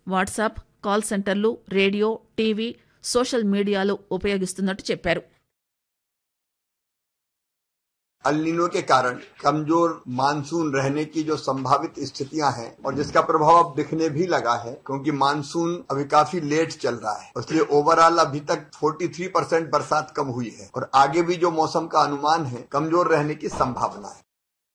WhatsApp call సెంటర్లు radio TV social మీడియాలు ఉపయోగిస్తున్నట్టు చెప్పారు अलिनो के कारण कमजोर मानसून रहने की जो संभावित स्थितियां हैं और जिसका प्रभाव अब दिखने भी लगा है क्योंकि मानसून अभी काफी लेट चल रहा है इसलिए ओवरऑल अभी तक 43 परसेंट बरसात कम हुई है और आगे भी जो मौसम का अनुमान है कमजोर रहने की संभावना है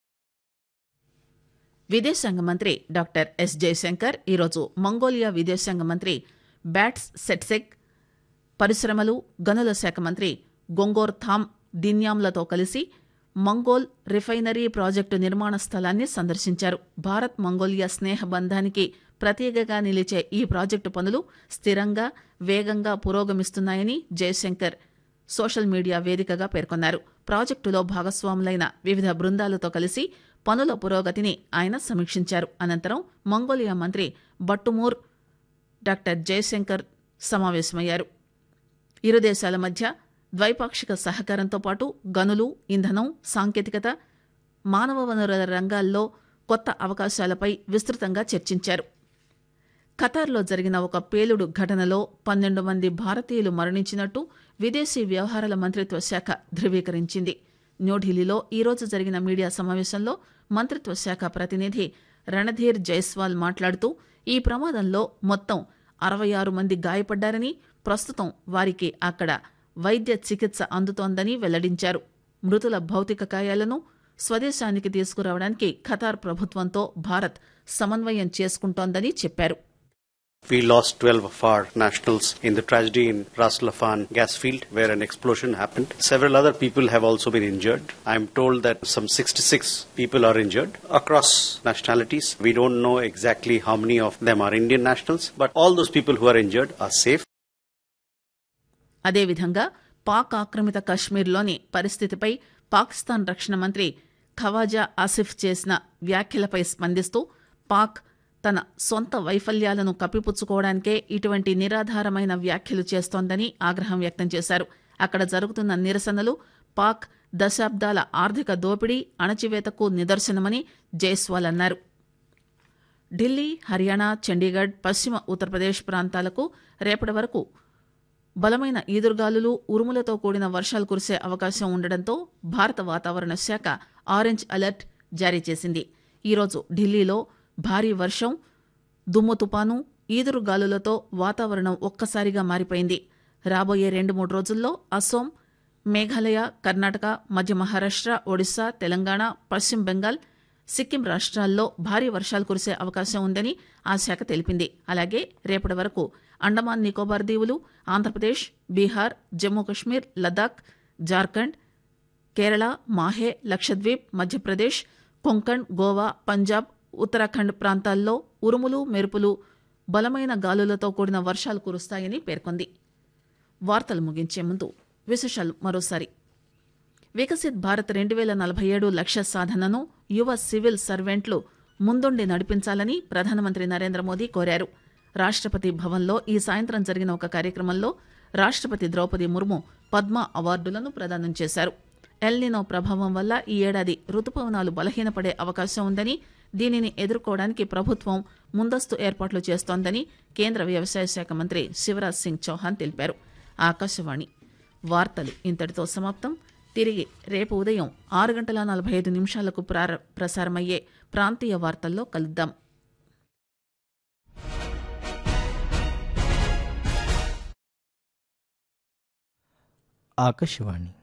విదేశాంగ మంత్రి డాక్టర్ ఎస్ జయశంకర్ ఈరోజు మంగోలియా విదేశాంగ మంత్రి బ్యాట్స్ సెట్సెక్ పరిశ్రమలు గనుల శాఖ మంత్రి గొంగోర్ థామ్ దిన్యామ్లతో కలిసి మంగోల్ రిఫైనరీ ప్రాజెక్టు నిర్మాణ స్థలాన్ని సందర్శించారు భారత్ మంగోలియా స్నేహ బంధానికి ప్రతీకగా నిలిచే ఈ ప్రాజెక్టు పనులు స్థిరంగా వేగంగా పురోగమిస్తున్నాయని జయశంకర్ సోషల్ మీడియా వేదికగా పేర్కొన్నారు ప్రాజెక్టులో భాగస్వాములైన వివిధ బృందాలతో కలిసి పనుల పురోగతిని ఆయన సమీక్షించారు అనంతరం మంగోలియా మంత్రి బట్టుమూర్ డాక్టర్ జయశంకర్ సమావేశమయ్యారు ఇరు దేశాల మధ్య ద్వైపాక్షిక సహకారంతో పాటు గనులు ఇంధనం సాంకేతికత మానవ వనరుల రంగాల్లో కొత్త అవకాశాలపై విస్తృతంగా చర్చించారు ఖతార్లో జరిగిన ఒక పేలుడు ఘటనలో పన్నెండు మంది భారతీయులు మరణించినట్టు విదేశీ వ్యవహారాల మంత్రిత్వ శాఖ ధృవీకరించింది న్యూఢిల్లీలో ఈరోజు జరిగిన మీడియా సమావేశంలో మంత్రిత్వ శాఖ ప్రతినిధి రణధీర్ జైస్వాల్ మాట్లాడుతూ ఈ ప్రమాదంలో మొత్తం అరవై ఆరు మంది గాయపడ్డారని ప్రస్తుతం వారికి అక్కడ వైద్య చికిత్స అందుతోందని వెల్లడించారు మృతుల భౌతిక కాయాలను స్వదేశానికి తీసుకురావడానికి ఖతార్ ప్రభుత్వంతో భారత్ సమన్వయం చేసుకుంటోందని చెప్పారు We lost 12 of our nationals in the tragedy in Ras Laffan gas field where an explosion happened. Several other people have also been injured. I am told that some 66 people are injured across nationalities. We don't know exactly how many of them are Indian nationals, but all those people who are injured are safe. అదేవిధంగా పాక్ ఆక్రమిత కశ్మీర్లోని పరిస్థితిపై పాకిస్తాన్ రక్షణ మంత్రి ఖవాజా ఆసిఫ్ చేసిన వ్యాఖ్యలపై స్పందిస్తూ పాక్ తన సొంత వైఫల్యాలను కప్పిపుచ్చుకోవడానికే ఇటువంటి నిరాధారమైన వ్యాఖ్యలు చేస్తోందని ఆగ్రహం వ్యక్తం చేశారు అక్కడ జరుగుతున్న నిరసనలు పాక్ దశాబ్దాల ఆర్థిక దోపిడీ అణచివేతకు నిదర్శనమని జైస్వాల్ అన్నారు ఢిల్లీ హర్యానా చండీగఢ్ పశ్చిమ ఉత్తరప్రదేశ్ ప్రాంతాలకు రేపటి వరకు బలమైన ఈదురుగాలులు ఉరుములతో కూడిన వర్షాలు కురిసే అవకాశం ఉండడంతో భారత వాతావరణ శాఖ ఆరెంజ్ అలర్ట్ జారీ చేసింది ఈరోజు ఢిల్లీలో భారీ వర్షం దుమ్ము తుపాను ఈదురుగాలులతో వాతావరణం ఒక్కసారిగా మారిపోయింది రాబోయే రెండు మూడు రోజుల్లో అసోం మేఘాలయ కర్ణాటక మధ్య మహారాష్ట్ర ఒడిశా తెలంగాణ పశ్చిమ బెంగాల్ సిక్కిం రాష్ట్రాల్లో భారీ వర్షాలు కురిసే అవకాశం ఉందని ఆ శాఖ తెలిపింది అలాగే రేపటి వరకు అండమాన్ నికోబార్ దీవులు ఆంధ్రప్రదేశ్ బీహార్ జమ్మూ కశ్మీర్ లద్దాఖ్ జార్ఖండ్ కేరళ మాహే లక్షద్వీప్ మధ్యప్రదేశ్ కొంకణ్ గోవా పంజాబ్ ఉత్తరాఖండ్ ప్రాంతాల్లో ఉరుములు మెరుపులు బలమైన గాలులతో కూడిన వర్షాలు కురుస్తాయని పేర్కొంది వార్తలు ముగించే ముందు విశేషాలు మరోసారి వికసిత్ భారత్ రెండు వేల నలభై ఏడు లక్ష్య సాధనను యువ సివిల్ సర్వెంట్లు ముందుండి నడిపించాలని ప్రధానమంత్రి నరేంద్ర మోదీ కోరారు రాష్ట్రపతి భవన్లో ఈ సాయంత్రం జరిగిన ఒక కార్యక్రమంలో రాష్ట్రపతి ద్రౌపది ముర్ము పద్మ అవార్డులను ప్రదానం చేశారు ఎల్నినో ప్రభావం వల్ల ఈ ఏడాది రుతుపవనాలు బలహీనపడే అవకాశం ఉందని దీనిని ఎదుర్కోవడానికి ప్రభుత్వం ముందస్తు ఏర్పాట్లు చేస్తోందని కేంద్ర వ్యవసాయ శాఖ మంత్రి శివరాజ్ సింగ్ చౌహాన్ తెలిపారు ఆకాశవాణి వార్తలు ఇంతటితో సమాప్తం తిరిగి రేపు ఉదయం ఆరు గంటల నలభై ఐదు నిమిషాలకు ప్రార ప్రసారమయ్యే ప్రాంతీయ వార్తల్లో కలుద్దాం ఆకాశవాణి